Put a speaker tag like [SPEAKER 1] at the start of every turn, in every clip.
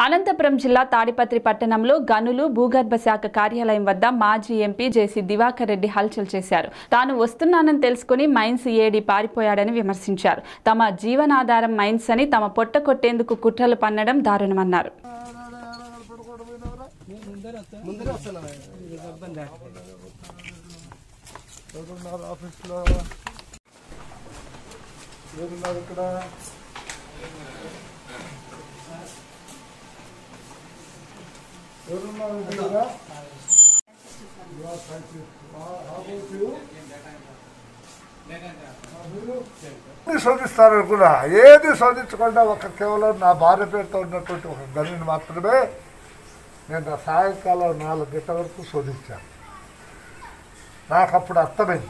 [SPEAKER 1] అనంతపురం జిల్లా తాడిపత్రి పట్టణంలో గనులు భూగర్భ శాఖ కార్యాలయం వద్ద మాజీ ఎంపీ జేసీ దివాకర్ రెడ్డి హల్చల్ చేశారు తాను వస్తున్నానని తెలుసుకుని మైన్స్ ఏడి పారిపోయాడని విమర్శించారు తమ జీవనాధారం మైన్స్ అని తమ పొట్ట కొట్టేందుకు కుట్రలు పన్నడం దారుణమన్నారు
[SPEAKER 2] ఎవరున్నారు ఆఫీస్లో ఎవరున్నారు ఇక్కడ ఎవరున్నారు ఇక్కడ You are scientist. How how about you? ఏది శోధిస్తారు కూడా ఏది శోధించకుండా ఒక కేవలం నా భార్య పేరుతో ఉన్నటువంటి ఒక గనిని మాత్రమే నేను నా సాయంకాలం నాలుగు గంటల వరకు శోధించాను నాకు అప్పుడు అర్థమైంది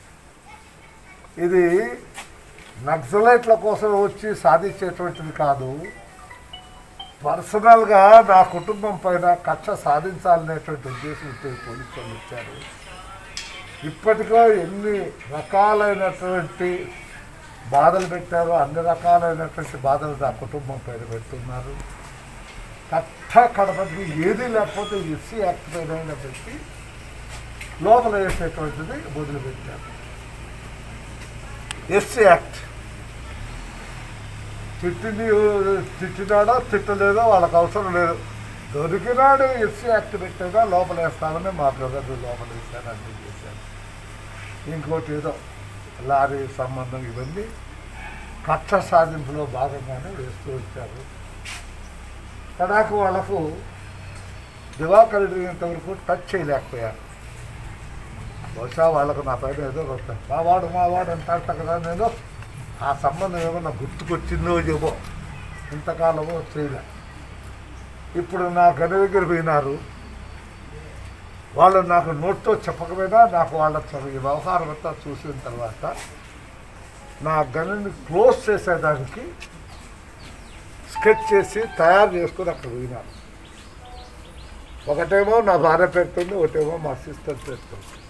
[SPEAKER 2] ఇది నక్సలైట్ల కోసం వచ్చి సాధించేటువంటిది కాదు పర్సనల్గా నా కుటుంబం పైన కక్ష సాధించాలనేటువంటి ఉద్దేశంతో ఈ పోలీసులు వచ్చారు ఇప్పటికో ఎన్ని రకాలైనటువంటి బాధలు పెట్టారో అన్ని రకాలైనటువంటి బాధలు నా కుటుంబం పైన పెడుతున్నారు కట్ట కడపకి ఏది లేకపోతే ఎస్సీ యాక్ట్ పైన పెట్టి లోపల వేసేటువంటిది మొదలుపెట్టారు ఎస్సీ యాక్ట్ తిట్టింది తిట్టినాడో తిట్టలేదో వాళ్ళకి అవసరం లేదు దొరికినాడు ఎస్సీ యాక్ట్ పెట్టాగా లోపల వేస్తామని మా బ్రదర్ లోపల వేశారు అన్ని చేశారు ఇంకోటి ఏదో లారీ సంబంధం ఇవన్నీ కక్ష సాధింపులో భాగంగానే వేస్తూ వచ్చారు కడాకు వాళ్ళకు దివాకర్ రెడ్డి ఇంతవరకు టచ్ చేయలేకపోయారు బహుశా వాళ్ళకు నా పైన ఏదో ఒక మా వాడు మా వాడు అంటారట కదా నేను ఆ సంబంధం ఏమన్నా గుర్తుకొచ్చిందో ఏమో ఇంతకాలమో చేయలే ఇప్పుడు నా గని దగ్గర పోయినారు వాళ్ళు నాకు నోట్తో చెప్పకపోయినా నాకు వాళ్ళ చ- ఈ వ్యవహారం అంతా చూసిన తర్వాత నా గనిని క్లోజ్ చేసేదానికి స్కెచ్ చేసి తయారు చేసుకొని అక్కడ పోయినారు ఒకటేమో నా భార్య పేరుతుంది ఒకటేమో మా సిస్టర్ పేరుతుంది